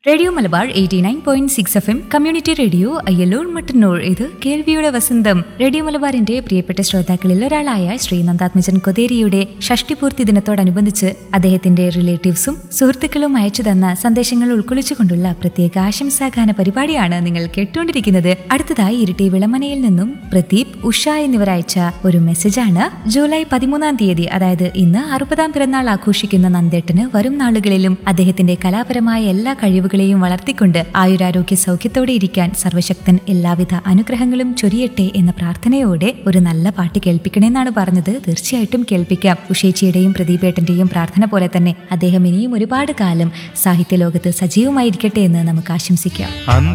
radio Malabar eighty nine point six F M community radio Ayyalloor Mattannur ഇത് കേൾവിയുടെ വസന്തം റേഡിയോ മലബാറിന്റെ പ്രിയപ്പെട്ട ശ്രോതാക്കളിൽ ഒരാളായ ശ്രീ നന്ദാത്മജൻ കൊതേരിയുടെ ഷഷ്ടിപൂർത്തി ദിനത്തോടനുബന്ധിച്ച് അദ്ദേഹത്തിന്റെ റിലേറ്റീവ്സും സുഹൃത്തുക്കളും അയച്ചു തന്ന സന്ദേശങ്ങൾ ഉൾക്കൊള്ളിച്ചുകൊണ്ടുള്ള പ്രത്യേക ആശംസാഗാന പരിപാടിയാണ് നിങ്ങൾ കേട്ടുകൊണ്ടിരിക്കുന്നത് അടുത്തതായി ഇരിട്ടി വിളമനയിൽ നിന്നും പ്രദീപ് ഉഷ എന്നിവർ അയച്ച ഒരു മെസ്സേജാണ് ജൂലൈ പതിമൂന്നാം തീയതി അതായത് ഇന്ന് അറുപതാം പിറന്നാൾ ആഘോഷിക്കുന്ന നന്ദേട്ടന് വരും നാളുകളിലും അദ്ദേഹത്തിന്റെ കലാപരമായ എല്ലാ കഴിവുകളെയും വളർത്തിക്കൊണ്ട് ആയുരാരോഗ്യ സൗഖ്യത്തോടെ ഇരിക്കാൻ സർവശക്തൻ എല്ലാവിധ അനുഗ്രഹങ്ങളും ചൊരിയട്ടെ എന്ന പ്രാർത്ഥനയോടെ ഒരു നല്ല പാട്ട് കേൾപ്പിക്കണമെന്നാണ് പറഞ്ഞത് തീർച്ചയായിട്ടും കേൾപ്പിക്കാം ഉഷേച്ചിയുടെയും പ്രദീപേട്ടന്റെയും പ്രാർത്ഥന പോലെ തന്നെ അദ്ദേഹം ഇനിയും ഒരുപാട് കാലം സാഹിത്യലോകത്ത് സജീവമായിരിക്കട്ടെ എന്ന് നമുക്ക് ആശംസിക്കാം